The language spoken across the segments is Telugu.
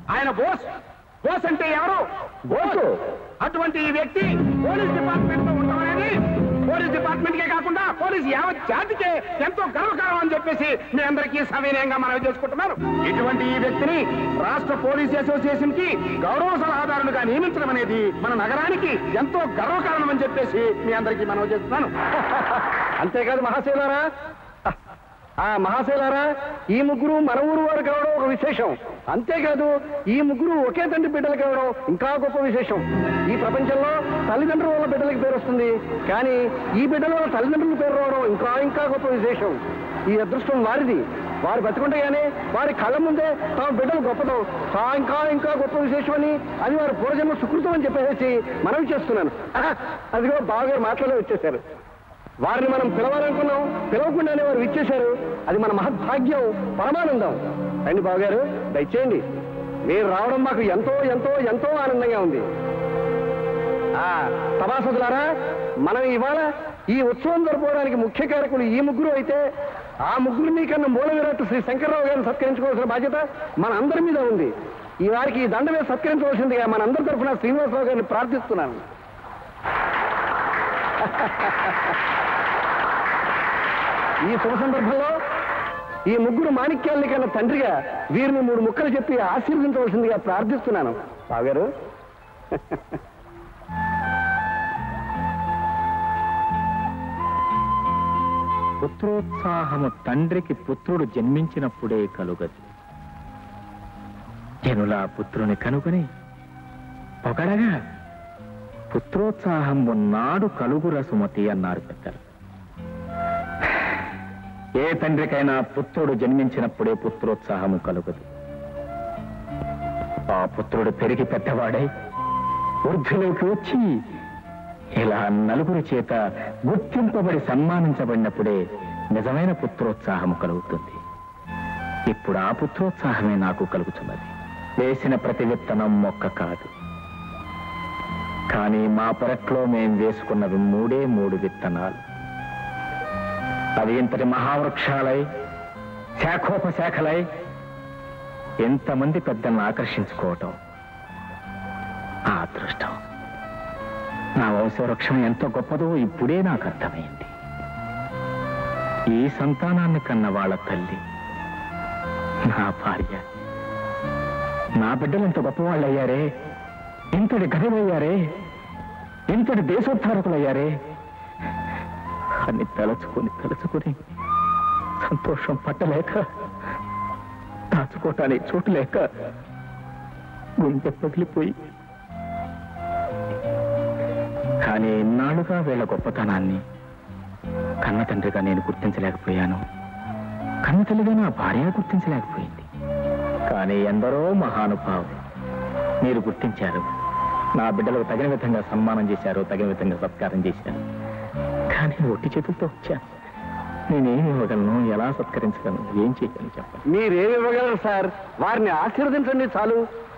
ఆయన బోస్ బోస్ అంటే ఎవరు బోసు అటువంటి ఈ వ్యక్తి పోలీస్ డిపార్ట్మెంట్ లో ఉండమనేది పోలీస్ డిపార్ట్మెంట్ కే కాకుండా పోలీస్ యావత్ జాతికే ఎంతో గర్వకారం అని చెప్పేసి మీ అందరికీ సవినయంగా మనవి చేసుకుంటున్నారు ఇటువంటి ఈ వ్యక్తిని రాష్ట్ర పోలీస్ అసోసియేషన్ కి గౌరవ సలహాదారులుగా నియమించడం అనేది మన నగరానికి ఎంతో గర్వకారణం అని చెప్పేసి మీ అందరికీ మనవి చేస్తున్నాను అంతేకాదు మహాశైలారా ఆ మహాశైలారా ఈ ముగ్గురు మన ఊరు వారు కావడం ఒక విశేషం అంతేకాదు ఈ ముగ్గురు ఒకే తండ్రి బిడ్డలు కావడం ఇంకా గొప్ప విశేషం ఈ ప్రపంచంలో తల్లిదండ్రుల వల్ల బిడ్డలకి పేరు వస్తుంది కానీ ఈ బిడ్డల వల్ల తల్లిదండ్రుల పేరు రావడం ఇంకా ఇంకా గొప్ప విశేషం ఈ అదృష్టం వారిది వారు బతుకుండగానే వారి కళ్ళ ముందే తమ బిడ్డలు గొప్పదం తా ఇంకా ఇంకా గొప్ప విశేషం అని అది వారి పూర్వజన్మ సుకృతం అని చెప్పేసి మనవి చేస్తున్నాను ఆహా, అదిగో బావగారు మాటలోనే వచ్చేసారు వారిని మనం పిలవాలనుకున్నాం పిలవకుండానే వారు ఇచ్చేశారు అది మన మహద్భాగ్యం పరమానందం రండి బావగారు దయచేయండి మీరు రావడం మాకు ఎంతో ఎంతో ఎంతో ఆనందంగా ఉంది ఆ సభాసదులారా మనం ఇవాళ ఈ ఉత్సవం జరుపుకోవడానికి ముఖ్య కారకులు ఈ ముగ్గురు అయితే ఆ ముగ్గురిని కన్నా మూల విరాట్ శ్రీ శంకర్రావు గారిని సత్కరించుకోవాల్సిన బాధ్యత మన అందరి మీద ఉంది ఈ వారికి ఈ దండ మీద సత్కరించవలసిందిగా మన అందరి తరఫున శ్రీనివాసరావు గారిని ప్రార్థిస్తున్నాను ఈ శుభ సందర్భంలో ఈ ముగ్గురు మాణిక్యాలని కన్నా తండ్రిగా వీరిని మూడు ముక్కలు చెప్పి ఆశీర్వదించవలసిందిగా ప్రార్థిస్తున్నాను బాగారు పుత్రోత్సాహము తండ్రికి పుత్రుడు జన్మించినప్పుడే కలుగదు జనుల పుత్రుని కనుగొని పొగడగా పుత్రోత్సాహం నాడు కలుగుర సుమతి అన్నారు పెద్దలు ఏ తండ్రికైనా పుత్రుడు జన్మించినప్పుడే పుత్రోత్సాహము కలుగదు ఆ పుత్రుడు పెరిగి పెద్దవాడై వృద్ధిలోకి వచ్చి ఇలా నలుగురి చేత గుర్తింపబడి సన్మానించబడినప్పుడే నిజమైన పుత్రోత్సాహము కలుగుతుంది ఇప్పుడు ఆ పుత్రోత్సాహమే నాకు కలుగుతున్నది వేసిన ప్రతి విత్తనం మొక్క కాదు కానీ మా పెరట్లో మేం వేసుకున్నవి మూడే మూడు విత్తనాలు అవి ఇంతటి మహావృక్షాలై శాఖోపశాఖలై ఎంతమంది పెద్దలను ఆకర్షించుకోవటం ఆ అదృష్టం నా వంశవృక్షం ఎంత గొప్పదో ఇప్పుడే నాకు అర్థమైంది ఈ సంతానాన్ని కన్న వాళ్ళ తల్లి నా భార్య నా బిడ్డలు ఎంత గొప్పవాళ్ళు అయ్యారే ఇంతటి గదివయ్యారే ఇంతటి దేశోద్ధారకులయ్యారే అని తలుచుకొని తలుచుకొని సంతోషం పట్టలేక దాచుకోవటానికి చోటు లేక గుండె పగిలిపోయి కానీ ఇన్నాళ్ళుగా వీళ్ళ గొప్పతనాన్ని కన్న తండ్రిగా నేను గుర్తించలేకపోయాను కన్న తల్లిగా నా భార్య గుర్తించలేకపోయింది కానీ ఎందరో మహానుభావులు మీరు గుర్తించారు నా బిడ్డలకు తగిన విధంగా సన్మానం చేశారు తగిన విధంగా సత్కారం చేశారు కానీ ఒట్టి చేతులతో వచ్చాను నేనేం ఇవ్వగలను ఎలా సత్కరించగలను ఏం చేయగలను చెప్పండి మీరేమి ఇవ్వగలరు సార్ వారిని ఆశీర్వదించండి చాలు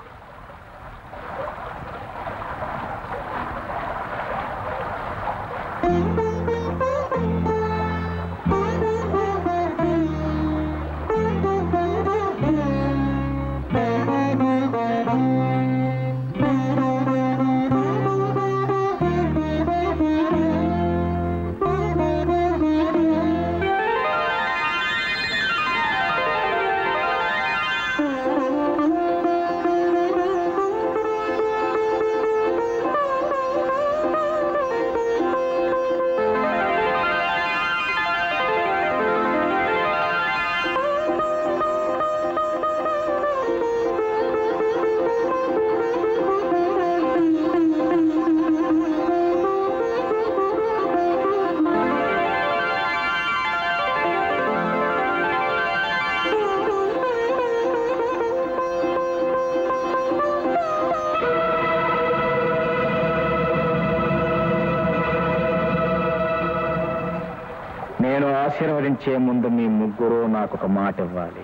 నేను ఆశీర్వదించే ముందు మీ ముగ్గురు నాకు ఒక మాట ఇవ్వాలి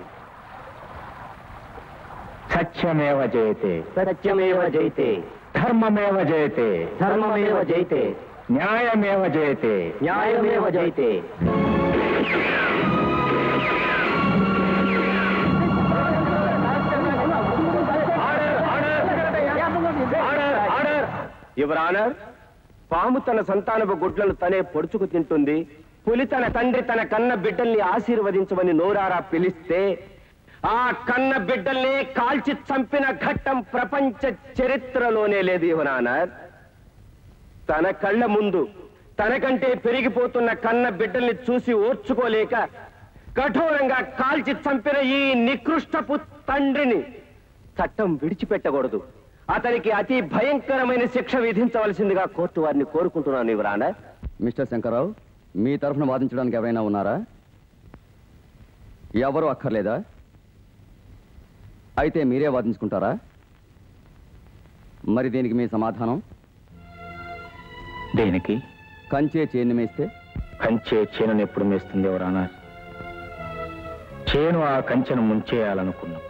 సత్యమేవ జయతే సత్యమేవ జైతే ధర్మమేవ జయతే ధర్మమేవ జైతే న్యాయమేవ జయతే న్యాయమేవ జైతే ఆడ యువర్ ఆనర్ పాము తన సంతానపు గుడ్లను తనే పొడుచుకు తింటుంది పులి తన తండ్రి తన కన్న బిడ్డల్ని ఆశీర్వదించమని నోరారా పిలిస్తే ఆ కన్న బిడ్డల్ని కాల్చి చంపిన ఘట్టం ప్రపంచ చరిత్రలోనే లేదు యువర్ ఆనర్ తన కళ్ళ ముందు తనకంటే పెరిగిపోతున్న కన్న బిడ్డల్ని చూసి ఓర్చుకోలేక కఠోరంగా కాల్చి చంపిన ఈ నికృష్టపు తండ్రిని చట్టం విడిచిపెట్టకూడదు అతనికి అతి భయంకరమైన శిక్ష విధించవలసిందిగా కోర్టు వారిని కోరుకుంటున్నాను ఇవరానా మిస్టర్ శంకర్రావు మీ తరఫున వాదించడానికి ఎవరైనా ఉన్నారా ఎవరు అక్కర్లేదా అయితే మీరే వాదించుకుంటారా మరి దీనికి మీ సమాధానం దేనికి కంచే చేన్ని మేస్తే కంచే చేనును ఎప్పుడు మేస్తుంది ఎవరన్నా చేను ఆ కంచెను ముంచేయాలనుకున్నప్పుడు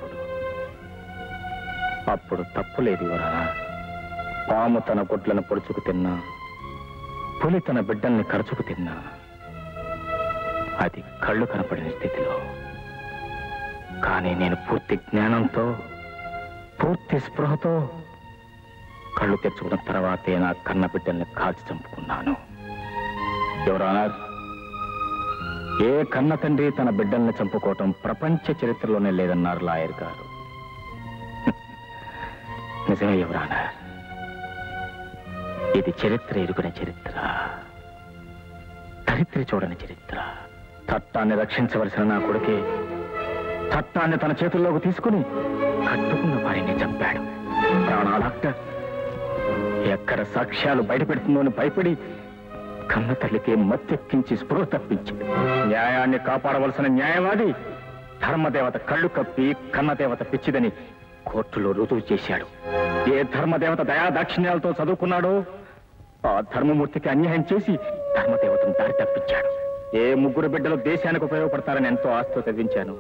అప్పుడు తప్పు లేదు ఎవరన్నా పాము తన గుడ్లను పొడుచుకు తిన్నా పులి తన బిడ్డల్ని కరుచుకు తిన్నా అది కళ్ళు కనపడిన స్థితిలో కానీ నేను పూర్తి జ్ఞానంతో పూర్తి స్పృహతో కళ్ళు తెచ్చుకున్న తర్వాతే నా కన్న బిడ్డల్ని కాల్చి చంపుకున్నాను యువరానర్ ఏ కన్న తండ్రి తన బిడ్డల్ని చంపుకోవటం ప్రపంచ చరిత్రలోనే లేదన్నారు లాయర్ గారు నిజమే యువరానర్ ఇది చరిత్ర ఎరుగున చరిత్ర చరిత్ర చూడని చరిత్ర చట్టాన్ని రక్షించవలసిన నా కొడుకే చట్టాన్ని తన చేతుల్లోకి తీసుకుని కట్టుకున్న వారిని చంపాడు ప్రాణా డాక్టర్ ఎక్కడ సాక్ష్యాలు బయటపెడుతుందో అని భయపడి కన్న తల్లికి మత్తెక్కించి స్పృహ తప్పించింది న్యాయాన్ని కాపాడవలసిన న్యాయవాది ధర్మదేవత కళ్ళు కప్పి కన్నదేవత పిచ్చిదని కోర్టులో రుజువు చేశాడు ఏ ధర్మదేవత దయా దాక్షిణ్యాలతో చదువుకున్నాడో ఆ ధర్మమూర్తికి అన్యాయం చేసి ధర్మదేవతను దారి తప్పించాడు ఏ ముగ్గురు బిడ్డలు దేశానికి ఉపయోగపడతారని ఎంతో ఆస్తో చదివించాను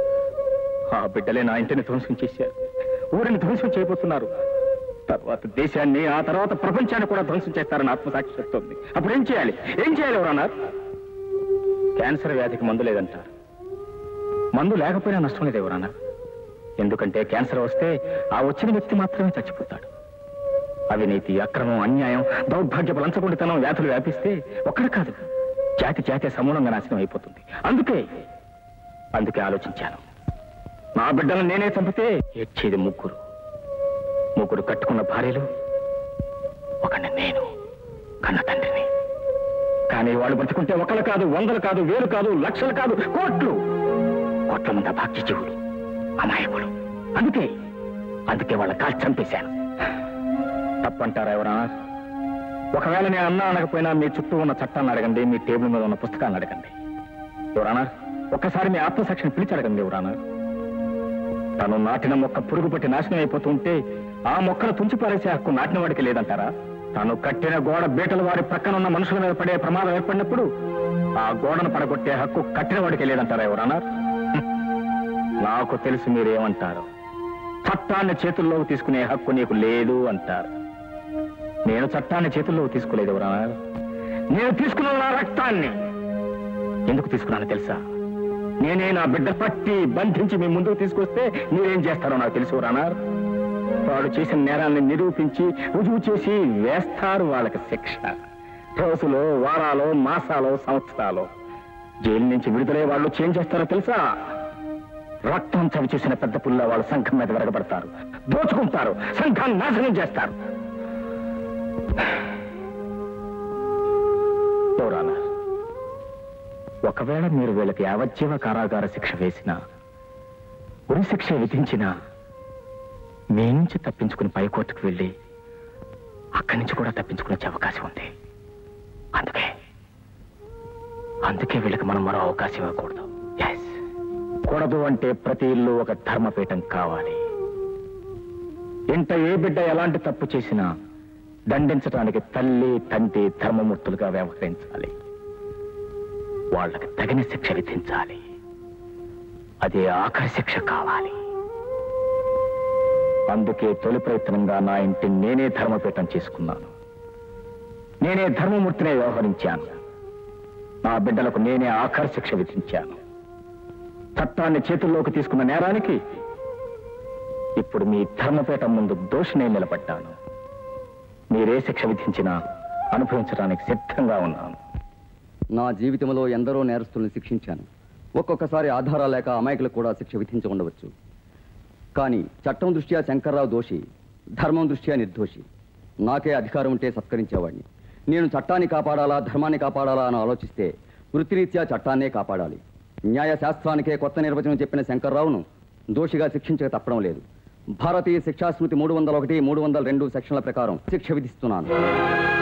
ఆ బిడ్డలే నా ఇంటిని ధ్వంసం చేశారు ఊరిని ధ్వంసం చేయబోతున్నారు తర్వాత దేశాన్ని ఆ తర్వాత ప్రపంచాన్ని కూడా ధ్వంసం చేస్తారని ఆత్మసాక్షి చెప్తోంది అప్పుడు ఏం చేయాలి ఏం చేయాలి ఎవరన్నా క్యాన్సర్ వ్యాధికి మందు లేదంటారు మందు లేకపోయినా నష్టం లేదు ఎవరన్నా ఎందుకంటే క్యాన్సర్ వస్తే ఆ వచ్చిన వ్యక్తి మాత్రమే చచ్చిపోతాడు అవినీతి అక్రమం అన్యాయం దౌర్భాగ్యపు లంచగొండితనం వ్యాధులు వ్యాపిస్తే ఒక్కడు కాదు జాతి జాతి సమూలంగా నాశనం అయిపోతుంది అందుకే అందుకే ఆలోచించాను నా బిడ్డలను నేనే చంపితే ఏడ్చేది ముగ్గురు ముగ్గురు కట్టుకున్న భార్యలు ఒకడిని నేను కన్న తండ్రిని కానీ వాళ్ళు బ్రతుకుంటే ఒకరు కాదు వందలు కాదు వేలు కాదు లక్షలు కాదు కోట్లు కోట్ల మంది భాగ్య జీవులు అమాయకులు అందుకే అందుకే వాళ్ళ కాల్చి చంపేశాను తప్పంటారా ఎవరా ఒకవేళ నేను అన్నా అనకపోయినా మీ చుట్టూ ఉన్న చట్టాన్ని అడగండి మీ టేబుల్ మీద ఉన్న పుస్తకాన్ని అడగండి ఎవరానా ఒక్కసారి మీ ఆత్మసాక్షిని పిలిచి అడగండి ఎవరానా తను నాటిన మొక్క పురుగు పట్టి నాశనం అయిపోతుంటే ఆ మొక్కను తుంచిపారేసే హక్కు నాటిన వాడికి లేదంటారా తను కట్టిన గోడ బీటల వారి ప్రక్కన ఉన్న మనుషుల మీద పడే ప్రమాదం ఏర్పడినప్పుడు ఆ గోడను పడగొట్టే హక్కు కట్టిన వాడికి లేదంటారా ఎవరన్నా నాకు తెలుసు మీరేమంటారు చట్టాన్ని చేతుల్లోకి తీసుకునే హక్కు నీకు లేదు అంటారు నేను చట్టాన్ని చేతుల్లోకి తీసుకోలేదు ఎవరన్నా నేను తీసుకున్న నా రక్తాన్ని ఎందుకు తీసుకున్నానో తెలుసా నేనే నా బిడ్డ పట్టి బంధించి మీ ముందుకు తీసుకొస్తే మీరేం చేస్తారో నాకు తెలుసు రానార్ వాడు చేసిన నేరాన్ని నిరూపించి రుజువు చేసి వేస్తారు వాళ్ళకి శిక్ష రోజులో వారాలో మాసాలో సంవత్సరాలు జైలు నుంచి విడుదలై వాళ్ళు చేంజ్ చేస్తారో తెలుసా రక్తం చవి చూసిన పెద్ద పుల్ల వాళ్ళ సంఘం మీద విరగబడతారు దోచుకుంటారు సంఘాన్ని నాశనం చేస్తారు ఎవరానా ఒకవేళ మీరు వీళ్ళకి యావజ్జీవ కారాగార శిక్ష వేసినా ఉరి శిక్ష విధించినా మీ నుంచి తప్పించుకుని పై కోర్టుకు వెళ్ళి అక్కడి నుంచి కూడా తప్పించుకునే అవకాశం ఉంది అందుకే అందుకే వీళ్ళకి మనం మరో అవకాశం ఇవ్వకూడదు ఎస్ కూడదు అంటే ప్రతి ఇల్లు ఒక ధర్మపీఠం కావాలి ఇంట ఏ బిడ్డ ఎలాంటి తప్పు చేసినా దండించడానికి తల్లి తండ్రి ధర్మమూర్తులుగా వ్యవహరించాలి వాళ్ళకి తగిన శిక్ష విధించాలి అదే ఆఖరి శిక్ష కావాలి అందుకే తొలి ప్రయత్నంగా నా ఇంటిని నేనే ధర్మపీఠం చేసుకున్నాను నేనే ధర్మమూర్తినే వ్యవహరించాను నా బిడ్డలకు నేనే ఆఖరి శిక్ష విధించాను చట్టాన్ని చేతుల్లోకి తీసుకున్న నేరానికి ఇప్పుడు మీ ధర్మపీఠం ముందు దోషినే నిలబడ్డాను మీరే శిక్ష విధించినా అనుభవించడానికి సిద్ధంగా ఉన్నాను నా జీవితంలో ఎందరో నేరస్తుల్ని శిక్షించాను ఒక్కొక్కసారి ఆధారాలు లేక అమాయకులకు కూడా శిక్ష విధించి ఉండవచ్చు కానీ చట్టం దృష్ట్యా శంకర్రావు దోషి ధర్మం దృష్ట్యా నిర్దోషి నాకే అధికారం ఉంటే సత్కరించేవాడిని నేను చట్టాన్ని కాపాడాలా ధర్మాన్ని కాపాడాలా అని ఆలోచిస్తే వృత్తిరీత్యా చట్టాన్నే కాపాడాలి న్యాయ శాస్త్రానికే కొత్త నిర్వచనం చెప్పిన శంకర్రావును దోషిగా శిక్షించక తప్పడం లేదు భారతీయ శిక్షాస్మృతి మూడు వందల ఒకటి మూడు వందల రెండు సెక్షన్ల ప్రకారం శిక్ష విధిస్తున్నాను